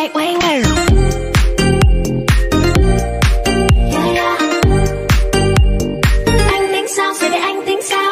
wait, wait, wait. Yeah, yeah. Anh tính sao, sẽ để anh tính sao?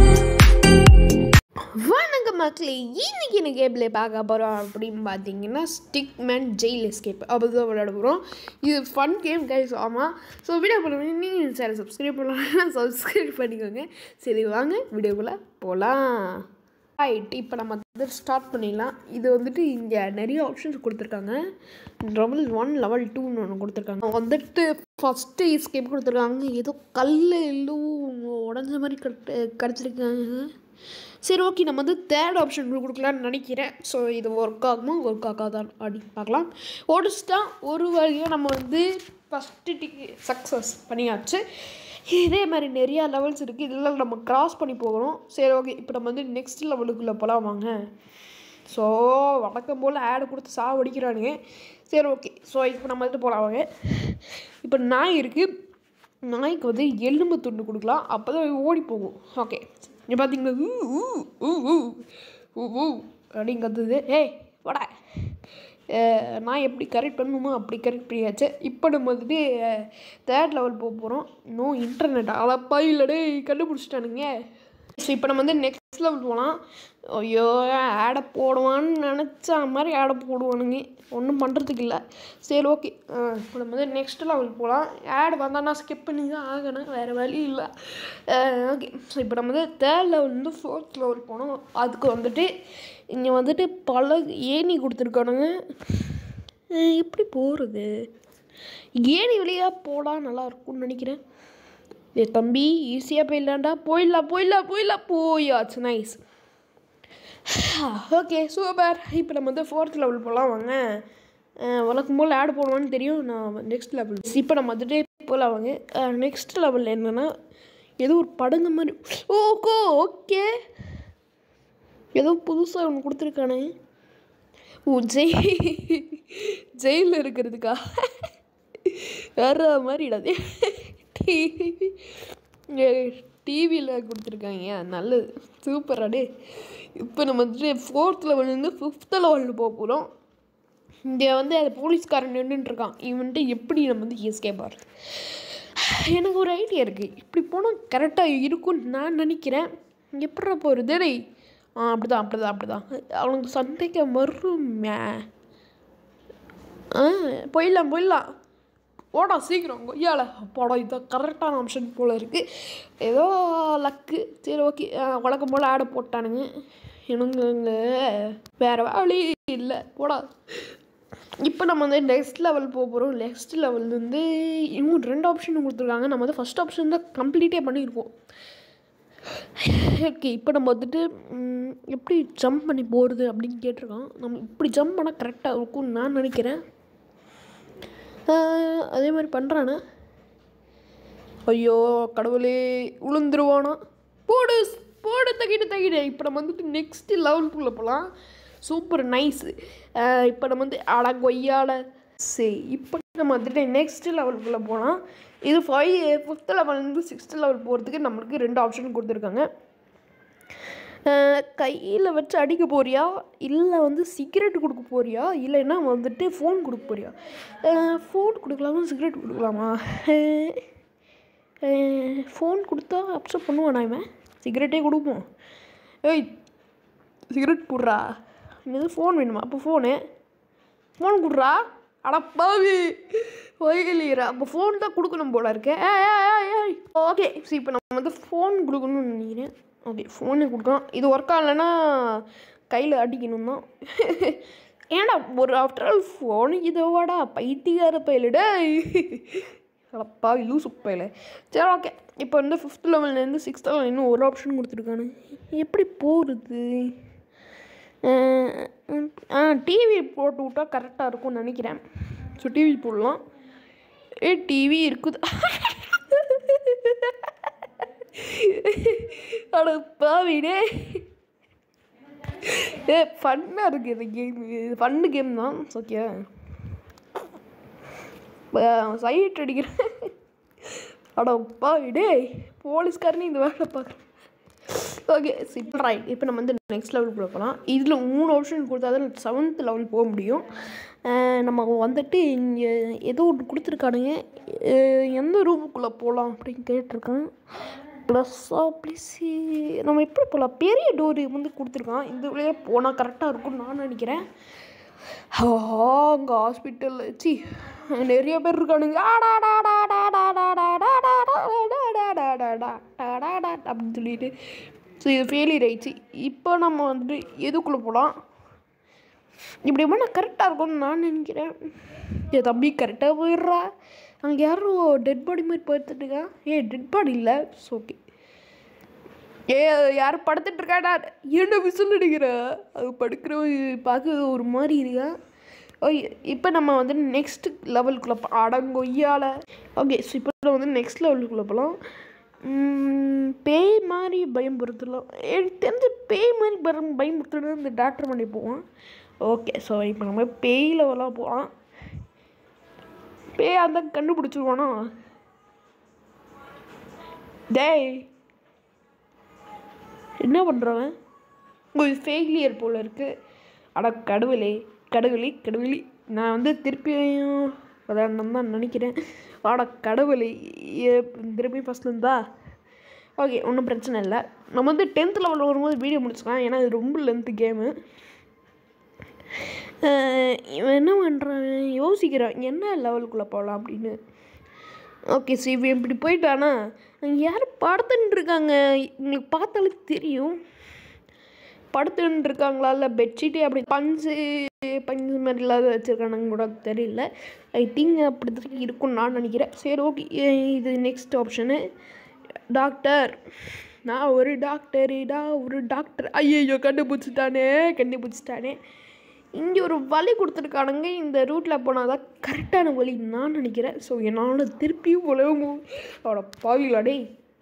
வணக்கம் மக்களே இன்னைக்கு என்ன கேமில் பார்க்க போகிறோம் அப்படின்னு பார்த்தீங்கன்னா ஸ்டிக் மேன் ஜெயில் எஸ்கேப் அப்படி தான் விளையாட போகிறோம் இது ஃபன் கேம் கைஸ் ஆமாம் ஸோ வீடியோ பண்ணுவேன் நீங்கள் சேனல் சப்ஸ்கிரைப் பண்ணலாம் சப்ஸ்கிரைப் பண்ணிக்கோங்க சரி வாங்க வீடியோக்குள்ளே போகலாம் ரைட் இப்போ நம்ம வந்து ஸ்டார்ட் பண்ணிடலாம் இது வந்துட்டு இங்கே நிறைய ஆப்ஷன்ஸ் கொடுத்துருக்காங்க லெவல் ஒன் லெவல் டூன்னு ஒன்று கொடுத்துருக்காங்க வந்துட்டு ஃபஸ்ட்டு எஸ்கேப் கொடுத்துருக்காங்க ஏதோ கல் எல்லாம் உடஞ்ச மாதிரி கட்டு கிடச்சிருக்காங்க சரி ஓகே நம்ம வந்து தேர்ட் ஆப்ஷன் கொடுக்கலான்னு நினைக்கிறேன் ஸோ இது ஒர்க் ஆகுமா ஒர்க் ஆகாதான் அப்படின்னு பார்க்கலாம் ஓடிச்சிட்டா ஒரு வழியாக நம்ம வந்து ஃபஸ்ட்டு டிக்கி சக்ஸஸ் பண்ணியாச்சு இதே மாதிரி நிறையா லெவல்ஸ் இருக்குது இதெல்லாம் நம்ம கிராஸ் பண்ணி போகணும் சரி ஓகே இப்போ நம்ம வந்து நெக்ஸ்ட் லெவலுக்குள்ளே போகலாம் வாங்க ஸோ வழக்கம் போல் ஆடு கொடுத்து சாவடிக்கிறானுங்க சரி ஓகே ஸோ இப்போ நம்ம வந்து போகலாம் வாங்க இப்போ நாய் இருக்குது நாய்க்கு வந்து எலும்பு துண்டு கொடுக்கலாம் அப்போ தான் ஓடி போகும் ஓகே இங்கே பார்த்தீங்கன்னா ஊ ஊ ஊ ஊ ஊ ஊ அப்படின்னு கத்துது ஏய் வாடா அஹ் நான் எப்படி கரெக்ட் பண்ணணுமோ அப்படி கரெக்ட் பண்ணியாச்சு இப்போ நம்ம வந்துட்டு தேர்ட் லெவல் போக போகிறோம் நோ இன்டர்நெட் அளப்பா இல்லடே கண்டுபிடிச்சிட்டானுங்க ஸோ இப்போ நம்ம வந்து நெக்ஸ்ட் லெவல் போகலாம் ஐயோ ஆடை போடுவான்னு நினச்ச மாதிரி ஆடை போடுவானுங்க ஒன்றும் பண்ணுறதுக்கு இல்லை சரி ஓகே இப்போ நம்ம வந்து நெக்ஸ்ட் லெவல் போகலாம் ஆடு வந்தால் நான் ஸ்கிப் பண்ணி தான் ஆகணும் வேறு வழி இல்லை ஓகே ஸோ இப்போ நம்ம வந்து தேர்ட் லெவல் வந்து ஃபோர்த் லெவல் போனோம் அதுக்கு வந்துட்டு இங்கே வந்துட்டு பல ஏணி கொடுத்துருக்கானுங்க அஹ் எப்படி போகிறது ஏணி வழியாக போனால் நல்லா இருக்கும்னு நினைக்கிறேன் ஏ தம்பி ஈஸியாக போயிடலாம்டா போயிடலாம் போயிடலாம் போயிடலாம் போயாச்சு நைஸ் ஓகே சூப்பர் இப்போ நம்ம வந்து ஃபோர்த் லெவல் போகலாம் வாங்க அஹ் வழக்கம் போல் ஆட் போடுவான்னு தெரியும் நான் நெக்ஸ்ட் லெவல் இப்போ நம்ம வந்துட்டு போகலாம் வாங்க நெக்ஸ்ட் லெவல் என்னென்னா ஏதோ ஒரு படங்க மாதிரி ஓகோ ஓகே ஏதோ புதுசாக ஒன்று கொடுத்துருக்கானே ஓ ஜெய் ஜெயிலில் இருக்கிறதுக்கா வேற மாதிரி இடாது டிவி டிவியில் கொடுத்துருக்காங்க நல்லது சூப்பர் அடே இப்போ நம்ம வந்துட்டு ஃபோர்த் லெவல்லேருந்து ஃபிஃப்த் லெவலில் போக போகிறோம் இங்கே வந்து அது போலீஸ்காரன் நின்றுட்டு இருக்கான் இவன்ட்டு எப்படி நம்ம வந்து எஸ்கேப் ஆகிறது எனக்கு ஒரு ஐடியா இருக்குது இப்படி போனால் கரெக்டாக இருக்கும்னு நான் நினைக்கிறேன் எப்படா போகிறது டேய் ஆ அப்படி தான் அப்படி தான் அப்படி தான் அவனுக்கு சந்தேகம் வருமே ஆ போயிடலாம் போயிடலாம் போடா சீக்கிரம் கொய்யால போடா இதுதான் கரெக்டான ஆப்ஷன் போல் இருக்குது ஏதோ லக்கு சரி ஓகே வழக்கம் போல் ஆடை போட்டானுங்க எனக்கு வேறு வழி இல்லை போடா இப்போ நம்ம வந்து நெக்ஸ்ட் லெவல் போக போகிறோம் நெக்ஸ்ட் லெவல் வந்து இன்னும் ரெண்டு ஆப்ஷன் கொடுத்துருக்காங்க நம்ம வந்து ஃபஸ்ட் ஆப்ஷன் தான் கம்ப்ளீட்டே பண்ணியிருக்கோம் ஓகே இப்போ நம்ம வந்துட்டு ம், எப்படி ஜம்ப் பண்ணி போகிறது அப்படின்னு கேட்டிருக்கான் நம்ம இப்படி ஜம்ப் பண்ணால் கரெக்டாக இருக்கும்னு நான் நினைக்கிறேன் ஆஹ், அதே மாதிரி பண்ணுறானே ஐயோ கடவுளே உளுந்துருவானா போடு போடு தகிட்டு தகிடு இப்போ நம்ம வந்துட்டு நெக்ஸ்ட் லெவலுக்குள்ளே போகலாம் சூப்பர் நைஸு இப்போ நம்ம வந்து அட கொய்யால சரி இப்போ நம்ம வந்துட்டு நெக்ஸ்ட் லெவலுக்குள்ளே போகலாம் இது ஃபைவ் ஃபிஃப்த் லெவல்லேருந்து சிக்ஸ்த் லெவல் போகிறதுக்கு நம்மளுக்கு ரெண்டு ஆப்ஷன் கொடுத்துருக்காங்க கையில் வச்சு அடிக்க போறியா இல்லை வந்து சிகரெட் கொடுக்க போறியா இல்லைன்னா வந்துட்டு ஃபோன் கொடுக்க போறியா ஃபோன் கொடுக்கலாமா சிகரெட் கொடுக்கலாமா ஃபோன் கொடுத்தா அப்செட் பண்ணுவானா இவன் சிகரெட்டே கொடுப்போம் ஏய் சிகரெட் போடுறா இது ஃபோன் வேணுமா அப்போ ஃபோனு ஃபோன் கொடுறா அடப்பாவி வயலியரா அப்போ ஃபோன் தான் கொடுக்கணும் போல இருக்கே ஓகே சரி இப்போ நம்ம வந்து ஃபோன் கொடுக்கணும்னு நினைக்கிறேன் ஓகே ஃபோனு கொடுக்கலாம் இது ஒர்க் ஆகலைன்னா கையில் அடிக்கணும் தான் ஏன்டா ஒரு ஆஃப்டர் ஆல் ஃபோனு இதோடா பைத்தியார பயிலிட அடப்பா லூசு பயில சரி ஓகே இப்போ வந்து ஃபிஃப்த் லெவல்லேருந்து சிக்ஸ்த் லெவல் இன்னும் ஒரு ஆப்ஷன் கொடுத்துருக்கானு எப்படி போகிறது ஆ டிவி போட்டு விட்டா கரெக்டாக இருக்கும்னு நினைக்கிறேன் ஸோ டிவி போடலாம் ஏ டிவி இருக்குது அட பாவிடே ஏ ஃபன்னாக இருக்குது இந்த கேம் இது ஃபன்னு கேம் தான் ஓகே சைட் அடிக்கிறேன் அட பாவிடே போலீஸ்காரனே இந்த வேலை பார்க்குறேன் ஓகே சிம்பிள் ரைட் இப்போ நம்ம வந்து நெக்ஸ்ட் லெவலுக்குள்ள போகலாம் இதில் மூணு ஆப்ஷன் கொடுத்தா தான் செவன்த் லெவல் போக முடியும் அஹ் நம்ம வந்துட்டு இங்கே ஏதோ ஒன்று கொடுத்துருக்கானுங்க அஹ் எந்த ரூமுக்குள்ளே போகலாம் அப்படின்னு கேட்டிருக்கான் ப்ளஸ்ஸா ப்ளஸ் நம்ம எப்படி போகலாம் பெரிய டோரு வந்து கொடுத்துருக்கான் இந்த வழியே போனால் கரெக்டாக இருக்கும்னு நான் நினைக்கிறேன் அங்கே ஹாஸ்பிட்டலில் சி நிறைய பேர் இருக்கானுங்க அப்படின்னு சொல்லிட்டு ஸோ இது ஃபெயிலியர் ஆயிடுச்சு இப்போ நம்ம வந்துட்டு எதுக்குள்ளே போகலாம் இப்படி போனால் கரெக்டாக இருக்கும்னு நான் நினைக்கிறேன் என் தம்பி கரெக்டாக போயிடுறா அங்கே யாரும் டெட் பாடி மாதிரி படுத்துட்டுக்கா ஏ டெட் பாடி இல்லை ஓகே ஏ யாரும் படுத்துட்டு இருக்காடா என்ன விசில் அடிக்கிற அது படுக்கிற பார்க்க ஒரு மாதிரி இருக்கா ஓகே இப்போ நம்ம வந்து நெக்ஸ்ட் லெவலுக்குள்ளே அடங்கொய்யால ஓகே ஸோ இப்போ வந்து நெக்ஸ்ட் லெவலுக்குள்ளே போகலாம் உம், பேய் மாதிரி பயம்படுத்தலாம் எனக்கு தெரிஞ்ச பேய் மாதிரி பயம் பயம்படுத்துறது இந்த டாக்டர் பண்ணி போவான் ஓகே ஸோ இப்போ நம்ம பேய் லெவலாக போகலாம் பேய் அந்த கண்டுபிடிச்சிருவானா டேய் என்ன பண்ணுறவன் உங்களுக்கு ஃபெயிலியர் போல் இருக்குது அட கடவுளே கடவுளே கடவுளே நான் வந்து திருப்பியும் விளையாடணும் தான் நினைக்கிறேன் அட கடவுளே ஏ- திருப்பி ஃபஸ்ட் இருந்தா ஓகே ஒன்றும் பிரச்சனை இல்லை நம்ம வந்து டென்த் லெவலில் வரும்போது வீடியோ முடிச்சுக்கலாம் ஏன்னா இது ரொம்ப லென்த்து கேமு இவன் என்ன பண்ணுறான் யோசிக்கிறான் என்ன லெவலுக்குள்ளே போகலாம் அப்படின்னு ஓகே சரி இவன் இப்படி போயிட்டானா அங்கே யாரும் படுத்துன்னு இருக்காங்க உங்களுக்கு பார்த்தாலே தெரியும் படுத்துன்னு இருக்காங்களா இல்லை பெட்ஷீட்டே அப்படி பஞ்சு பஞ்சு மாதிரி இல்லாத வச்சுருக்கானுங்க கூட தெரியல ஐ திங்க் அப்படி தான் இருக்கும்னு நான் நினைக்கிறேன் சரி ஓகே இது நெக்ஸ்ட் ஆப்ஷனு டாக்டர் நான் ஒரு டாக்டருடா ஒரு டாக்டர் ஐயோ கண்டுபிடிச்சிட்டானே கண்டுபிடிச்சிட்டானே இங்கே ஒரு வழி கொடுத்துருக்கானுங்க இந்த ரூட்டில் போனால் தான் கரெக்டான வழி நான் நினைக்கிறேன் ஸோ என்னால் திருப்பியும் உலகம் அவட பாவிலாடே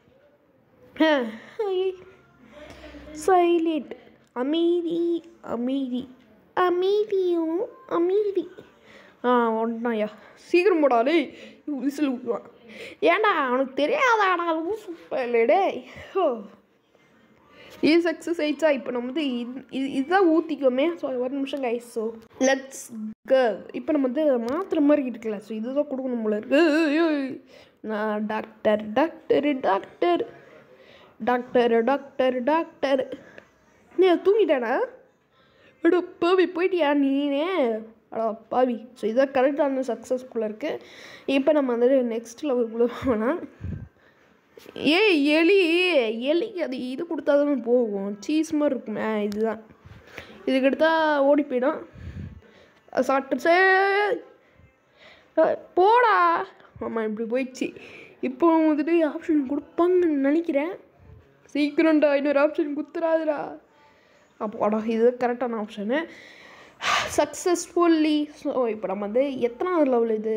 சைலண்ட் அமைதி அமைதி அமைதியும் அமைதி ஆ ஒன்றாயா சீக்கிரம் போடாலே விசில் ஊற்றுவான் ஏன்டா அவனுக்கு தெரியாதாடா சூப்பர் இல்லைடே ஓ இது சக்ஸஸ் ஆயிடுச்சா இப்போ நம்ம வந்து இது இது இதுதான் ஊற்றிக்கோமே ஸோ ஒரு நிமிஷம் கைஸ் ஸோ லெட்ஸ் க இப்போ நம்ம வந்து மாத்திரை மாதிரி இருக்குல்ல ஸோ இதுதான் கொடுக்கணும் போல இருக்கு ஏய், நான் doctor doctor doctor doctor doctor doctor நீ தூங்கிட்டானா அடோ பாவி போயிட்டியா நீனே அடா பாவி ஸோ இதான் கரெக்டான சக்ஸஸ்ஃபுல்லாக இருக்குது இப்போ நம்ம வந்து நெக்ஸ்ட் லெவலுக்குள்ளே போனால் ஏய் எலி எலிக்கு அது இது கொடுத்தா தான் போகும் சீஸ் மாதிரி இருக்குமே இதுதான் இதுக்கு எடுத்தா ஓடி போயிடும் அது சாப்பிட்டுச்சே போடா ஆமாம் இப்படி போயிடுச்சு இப்போ வந்துட்டு ஆப்ஷன் கொடுப்பாங்கன்னு நினைக்கிறேன் சீக்கிரம்டா இன்னொரு ஆப்ஷன் குத்துறாதுடா அப்போடா இது கரெக்டான ஆப்ஷனு சக்ஸஸ்ஃபுல்லி ஸோ இப்போ நம்ம வந்து எத்தனாவது லெவல் இது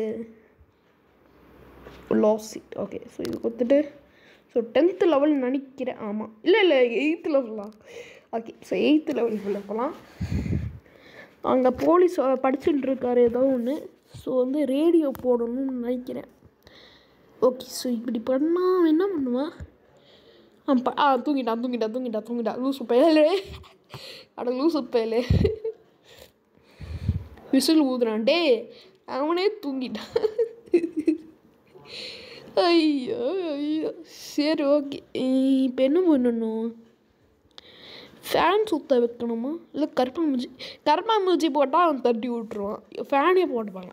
லாஸ் சீட் ஓகே ஸோ இது கொடுத்துட்டு ஸோ டென்த்து லெவல் நினைக்கிறேன் ஆமாம் இல்லை இல்லை எயித்து லெவலாம் ஓகே ஸோ எயித்து லெவலுக்குள்ளே போகலாம் அங்கே போலீஸ் படிச்சுட்டு இருக்காரு ஏதோ ஒன்று ஸோ வந்து ரேடியோ போடணும்னு நினைக்கிறேன் ஓகே ஸோ இப்படி பண்ணால் அவன் என்ன பண்ணுவான் ஆ ப ஆ தூங்கிட்டான் தூங்கிட்டான் தூங்கிட்டான் தூங்கிட்டான் லூசு பயலே அட லூசு பயலே விசில் ஊதுறான் டே அவனே தூங்கிட்டான் ஐயோ ஐயோ சரி ஓகே இப்போ என்ன பண்ணணும் ஃபேன் சுத்த வைக்கணுமா இல்லை கருப்பாம்பூச்சி கருப்பாம்பூச்சி போட்டால் அவன் தட்டி விட்ருவான் ஃபேனே போட்டுப்பாங்க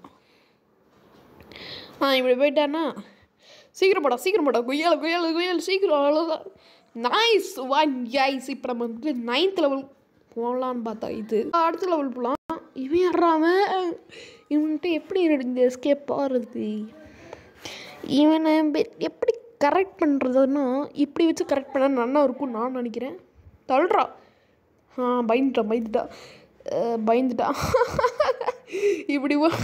ஆ இப்படி போயிட்டானா சீக்கிரம் போடா சீக்கிரம் போடா குய்யால குய்யால குய்யால சீக்கிரம் அவ்வளோதான் நைஸ் ஒன் கைஸ் இப்போ நம்ம வந்து நைன்த் லெவல் போகலான்னு பார்த்தா இது அடுத்த லெவல் போகலாம் இவன் யாராம இவன்கிட்ட எப்படி இந்த எஸ்கேப் ஆகிறது இவனை பெ- எப்படி கரெக்ட் பண்ணுறதுன்னா இப்படி வச்சு கரெக்ட் பண்ண நல்லா இருக்கும் நான் நினைக்கிறேன் தள்ளுறா ஆ பயந்துட்டான் பயந்துட்டான் அஹ், பயந்துட்டான் இப்படி போ-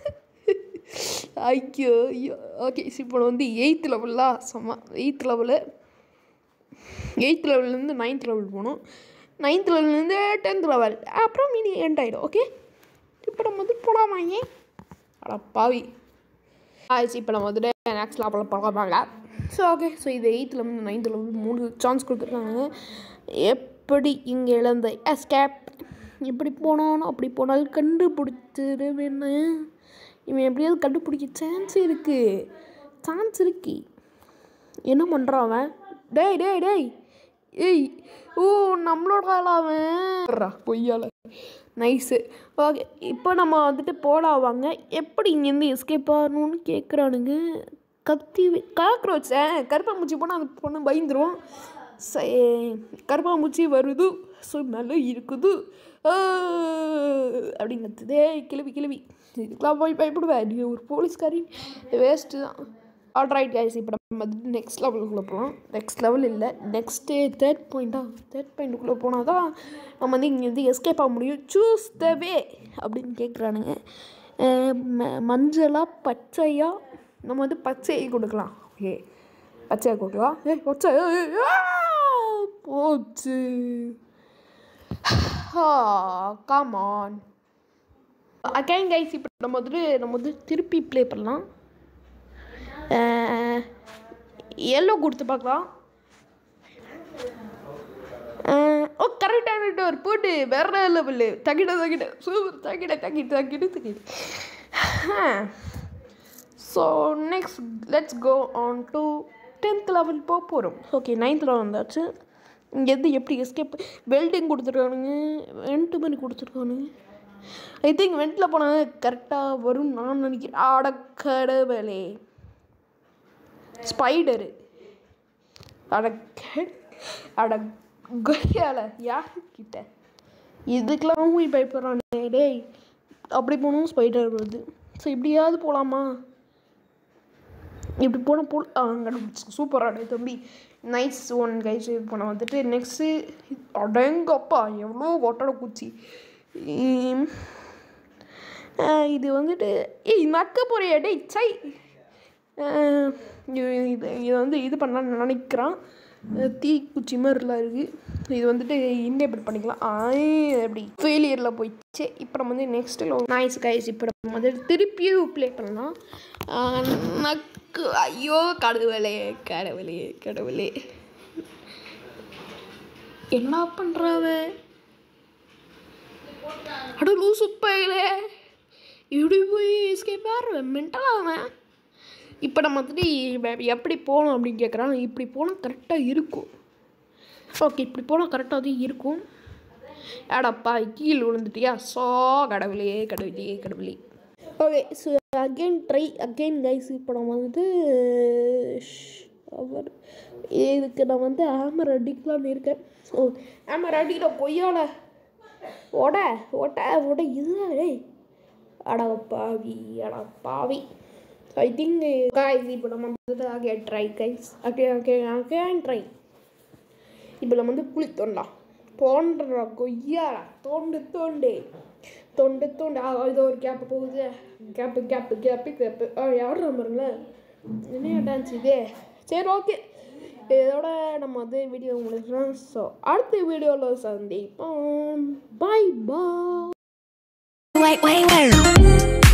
ஐயோ ஐயோ ஓகே இப்போ வந்து எயித்து லெவலா செம்ம எயித் லெவலு எயித் லெவல்லேருந்து நைன்த் லெவல் போகணும் நைன்த் லெவல்லேருந்து டென்த் லெவல் அப்புறம் மீதி எண்ட் ஆகிடும் ஓகே இப்போ நம்ம வந்து போகலாமா ஏன் அட பாவி ஆயிடுச்சு இப்போ நம்ம வந்துட்டு நெக்ஸ்ட் லெவலில் பார்க்கப்பாங்க ஸோ ஓகே ஸோ இது எயித்துலேருந்து நைன்த் லெவல் மூணு சான்ஸ் கொடுத்துருக்காங்க எப்படி இங்கே இழந்த எஸ்கேப் இப்படி போனாலும் அப்படி போனாலும் கண்டுபிடிச்சி பார்த்துருவேன்னு இவன் எப்படியாவது கண்டுபிடிக்க சான்ஸ் இருக்கு சான்ஸ் இருக்கு என்ன பண்ணுறான் அவன் டேய் டேய் டேய் ஏய் ஓ நம்மளோட ஆளா அவன் பொய்யால நைஸு ஓகே இப்போ நம்ம வந்துட்டு போடாவாங்க எப்படி இங்கேருந்து எஸ்கேப் ஆகணும்னு கேட்குறானுங்க கத்தி காக்ரோச் கருப்பாம்பூச்சி போனால் அந்த பொண்ணு பயந்துரும் சே கருப்பாம்பூச்சி வருது ஸோ மேலே இருக்குது ஆ, அப்படின்னு கத்துதே கிளவி கிளவி இதுக்கெல்லாம் போய் பயப்படுவேன் நீ ஒரு போலீஸ்காரி வேஸ்ட்டு தான் ஆல்ரைட் கைஸ் இப்போ நம்ம வந்து நெக்ஸ்ட் லெவலுக்குள்ளே போகலாம் நெக்ஸ்ட் லெவல் இல்லை நெக்ஸ்ட்டு தேர்ட் பாயிண்ட்டா தேர்ட் பாயிண்ட்டுக்குள்ளே போனால் தான் நம்ம வந்து இங்கேருந்து எஸ்கேப் ஆக முடியும் சூஸ் த வே அப்படின்னு கேட்குறானுங்க அஹ் ம- மஞ்சளா பச்சையா நம்ம வந்து பச்சையை கொடுக்கலாம் ஓகே பச்சையை கொடுக்கலாம் ஏ பச்சை ஏய், ஏய், ஆ! போச்சு காமான் அகைன் கைஸ் இப்போ நம்ம வந்துட்டு நம்ம வந்து திருப்பி ப்ளே பண்ணலாம் எல்லோ கொடுத்து பார்க்கலாம் அஹ் ஓ கரெக்டான டோர் போட்டு வேற லெவலு தகிட தகிட சூப்பர் தகிட தகிட தகிட தகிட so next let's go on to tenth level போக போகிறோம் ஓகே நைன்த் லெவல் வந்தாச்சு இங்கேருந்து எப்படி எஸ்கேப் வெல்டிங் கொடுத்துருக்கானுங்க வெண்ட் பண்ணி கொடுத்துருக்கானுங்க ஐ திங்க் வெண்ட்டில் போனால் கரெக்டாக வரும் நான் நினைக்கிறேன் அடக்கடவுளே ஸ்பைடரு அட கே- அட கொய்யால யாருக்கிட்ட இதுக்கெல்லாம் போய் பயப்படுறானே டேய் அப்படி போகணும் ஸ்பைடர் வருது ஸோ இப்படியாவது போகலாமா இப்படி போனால் போ கண்டுபிடிச்சி சூப்பராக தம்பி நைஸ் ஒன் கைஸ் இப்போ நான் வந்துட்டு நெக்ஸ்ட்டு அடங்கப்பா எவ்வளோ ஒட்டடை குச்சி உம், ஆஹ் இது வந்துட்டு ஏய் நக்க போறியா டேய் சை ஆஹ் இது இது இது வந்து இது பண்ணலாம்னு நினைக்கிறான் அஹ் தீக்குச்சி மாதிரிலாம் இருக்குது இது வந்துட்டு இன்டேபிள் பண்ணிக்கலாம் ஆய் அப்படி ஃபெயிலியரில் போயிடுச்சு இப்போ நம்ம வந்து நெக்ஸ்ட் நைஸ் கைஸ் இப்போ நம்ம வந்து திருப்பியும் ப்ளே பண்ணலாம் ஆஹ் நக்கு ஐயோ கடவுளே கடவுளே கடவுளே என்ன பண்ணுறாவ அட லூசு பையலே இப்படி போய் எஸ்கேப் ஆடுறேன் மென்டல் அவன் இப்போ நம்ம வந்துட்டு இவன் எப்படி போகணும் அப்படின்னு கேட்குறான் இப்படி போனால் கரெக்டாக இருக்கும் ஓகே இப்படி போனால் கரெக்டாக தான் இருக்கும் ஏடாப்பா கீழே விழுந்துட்டியா சோ கடவுளே கடவுளே கடவுளே okay so again try again guys இப்போ நம்ம வந்துட்டு அவர் இதுக்கு நான் வந்து ஹேமர் அடிக்கலாம்னு இருக்கேன் ஸோ ஹேமர் அடிக்கிற கொய்யால ஓட ஓட்ட ஓட இதுதான் டேய் அட பாவி அட பாவி ஐ திங்க் காய்ஸ் இப்போ நம்ம வந்து okay try guys okay okay okay try இப்போ நம்ம வந்து குழி தோண்டலாம் தோண்டுற கொய்யாடா தோண்டு தோண்டு தொண்டு தோண்டு ஆ இதோ ஒரு கேப்பு போகுது கேப்பு கேப்பு கேப்பு கேப்பு ஆ யார் பாருங்களேன் என்ன டான்ஸ் இது சரி ஓகே இதோட நம்ம வந்து வீடியோ முடிச்சிடலாம் ஸோ அடுத்த வீடியோவில் சந்திப்போம் பாய் பாய் Wait, wait, wait.